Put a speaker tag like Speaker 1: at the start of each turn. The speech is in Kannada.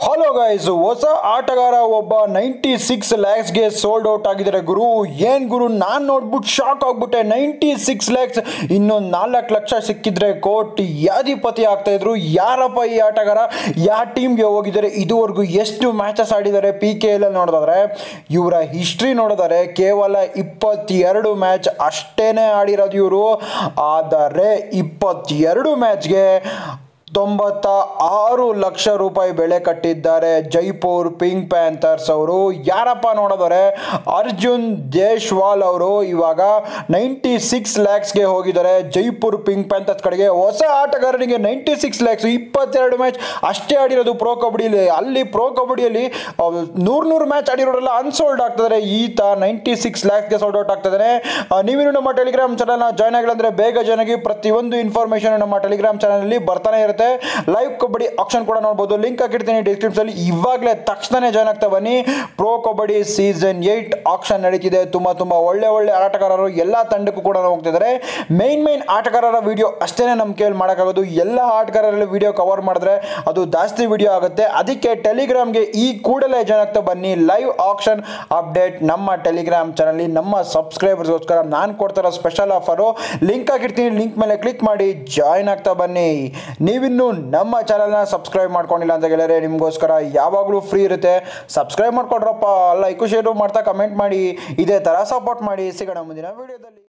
Speaker 1: ಹಲೋ ಗೈಸ್ ಹೊಸ ಆಟಗಾರ ಒಬ್ಬ ನೈಂಟಿ ಸಿಕ್ಸ್ ಲ್ಯಾಕ್ಸ್ಗೆ ಸೋಲ್ಡ್ ಔಟ್ ಆಗಿದ್ದಾರೆ ಗುರು ಏನು ಗುರು ನಾನು ನೋಡ್ಬಿಟ್ಟು ಶಾಕ್ ಆಗ್ಬಿಟ್ಟೆ ನೈಂಟಿ ಸಿಕ್ಸ್ ಲ್ಯಾಕ್ಸ್ ಇನ್ನೊಂದು ನಾಲ್ಕು ಲಕ್ಷ ಸಿಕ್ಕಿದ್ರೆ ಕೋಟಿ ಯಾಧಿಪತಿ ಆಗ್ತಾ ಇದ್ರು ಯಾರಪ್ಪ ಈ ಆಟಗಾರ ಯಾವ ಟೀಮ್ಗೆ ಹೋಗಿದ್ದಾರೆ ಇದುವರೆಗೂ ಎಷ್ಟು ಮ್ಯಾಚಸ್ ಆಡಿದ್ದಾರೆ ಪಿ ಕೆ ಎಲ್ ನೋಡಿದ್ರೆ ಇವರ ಹಿಸ್ಟ್ರಿ ನೋಡಿದರೆ ಕೇವಲ ಇಪ್ಪತ್ತೆರಡು ಮ್ಯಾಚ್ ಅಷ್ಟೇನೆ ಆಡಿರೋದು ಇವರು ಆದರೆ ಇಪ್ಪತ್ತೆರಡು ಮ್ಯಾಚ್ಗೆ ತೊಂಬತ್ತ ಆರು ಲಕ್ಷ ರೂಪಾಯಿ ಬೆಲೆ ಕಟ್ಟಿದ್ದಾರೆ ಜೈಪುರ್ ಪಿಂಕ್ ಪ್ಯಾಂಥರ್ಸ್ ಅವರು ಯಾರಪ್ಪ ನೋಡಿದರೆ ಅರ್ಜುನ್ ಜೇಶ್ವಾಲ್ ಅವರು ಇವಾಗ ನೈಂಟಿ ಸಿಕ್ಸ್ ಲ್ಯಾಕ್ಸ್ಗೆ ಹೋಗಿದ್ದಾರೆ ಜೈಪುರ್ ಪಿಂಕ್ ಪ್ಯಾಂಥರ್ಸ್ ಕಡೆಗೆ ಹೊಸ ಆಟಗಾರನಿಗೆ ನೈಂಟಿ ಸಿಕ್ಸ್ ಲ್ಯಾಕ್ಸ್ ಇಪ್ಪತ್ತೆರಡು ಮ್ಯಾಚ್ ಅಷ್ಟೇ ಆಡಿರೋದು ಪ್ರೋ ಕಬಡ್ಡಿಲಿ ಅಲ್ಲಿ ಪ್ರೋ ಕಬಡ್ಡಿಯಲ್ಲಿ ನೂರು ನೂರು ಮ್ಯಾಚ್ ಆಡಿರೋರೆಲ್ಲ ಅನ್ಸೋಲ್ಡ್ ಆಗ್ತಿದ್ದಾರೆ ಈತ ನೈಂಟಿ ಸಿಕ್ಸ್ ಲ್ಯಾಕ್ಸ್ಗೆ ಸೋಲ್ಡ್ ಔಟ್ ಆಗ್ತಿದ್ದಾರೆ ನೀವಿನ್ನು ನಮ್ಮ ಟೆಲಿಗ್ರಾಮ್ ಚಾನಲ್ನ ಜಾಯ್ನ್ ಆಗಿಲ್ಲ ಅಂದರೆ ಬೇಗ ಜಾಯ್ನ್ ಆಗಿ ಪ್ರತಿಯೊಂದು ಇನ್ಫಾರ್ಮೇಷನ್ ನಮ್ಮ ಟೆಲಿಗ್ರಾಮ್ ಚಾನಲಲ್ಲಿ ಬರ್ತಾನೆ ಇರುತ್ತೆ ಲೈವ್ ಕಬಡ್ಡಿ ಆಪ್ಷನ್ ಕೂಡ ನೋಡ್ಬೋದು ಲಿಂಕ್ ಹಾಕಿರ್ತೀನಿ ಡಿಸ್ಕ್ರಿಪ್ಷನಲ್ಲಿ ಇವಾಗಲೇ ತಕ್ಷಣ ಜಾಯ್ನ್ ಆಗ್ತಾ ಬನ್ನಿ pro Kabaddi season eight auction ನಡೀತಿದೆ ತುಂಬ ತುಂಬ ಒಳ್ಳೆ ಒಳ್ಳೆ ಆಟಗಾರರು ಎಲ್ಲ ತಂಡಕ್ಕೂ ಕೂಡ ಹೋಗ್ತಿದ್ದಾರೆ ಮೈನ್ ಮೈನ್ ಆಟಗಾರರ ವಿಡಿಯೋ ಅಷ್ಟೇ ನಮ್ಮ ಕೇಳಿ ಮಾಡೋಕ್ಕಾಗೋದು ಎಲ್ಲ ಆಟಗಾರರಲ್ಲಿ ವಿಡಿಯೋ ಕವರ್ ಮಾಡಿದ್ರೆ ಅದು ಜಾಸ್ತಿ ವಿಡಿಯೋ ಆಗುತ್ತೆ ಅದಕ್ಕೆ ಟೆಲಿಗ್ರಾಮ್ಗೆ ಈ ಕೂಡಲೇ ಜಾಯ್ನ್ ಆಗ್ತಾ ಬನ್ನಿ ಲೈವ್ ಆಪ್ಷನ್ ಅಪ್ಡೇಟ್ ನಮ್ಮ ಟೆಲಿಗ್ರಾಮ್ ಚಾನಲ್ಲಿ ನಮ್ಮ ಸಬ್ಸ್ಕ್ರೈಬರ್ಸ್ಗೋಸ್ಕರ ನಾನು ಕೊಡ್ತಾರೋ ಸ್ಪೆಷಲ್ ಆಫರು ಲಿಂಕ್ ಹಾಕಿರ್ತೀನಿ ಲಿಂಕ್ ಮೇಲೆ ಕ್ಲಿಕ್ ಮಾಡಿ ಜಾಯ್ನ್ ಆಗ್ತಾ ಬನ್ನಿ ನೀವಿನ್ನು ನಮ್ಮ ಚಾನಲ್ನ ಸಬ್ಸ್ಕ್ರೈಬ್ ಮಾಡ್ಕೊಂಡಿಲ್ಲ ಅಂತ ಹೇಳಿದ್ರೆ ನಿಮಗೋಸ್ಕರ ಯಾವಾಗಲೂ ಫ್ರೀ ಇರುತ್ತೆ ಸಬ್ಸ್ಕ್ರೈಬ್ ಮಾಡ್ಕೊಡ್ರಪ್ಪ ಲೈಕು ಶೇರು ಮಾಡ್ತಾ ಕಮೆಂಟ್ ಮಾಡಿ ಇದೇ ಥರ ಸಪೋರ್ಟ್ ಮಾಡಿ ಸಿಗೋಣ ಮುಂದಿನ ವಿಡಿಯೋದಲ್ಲಿ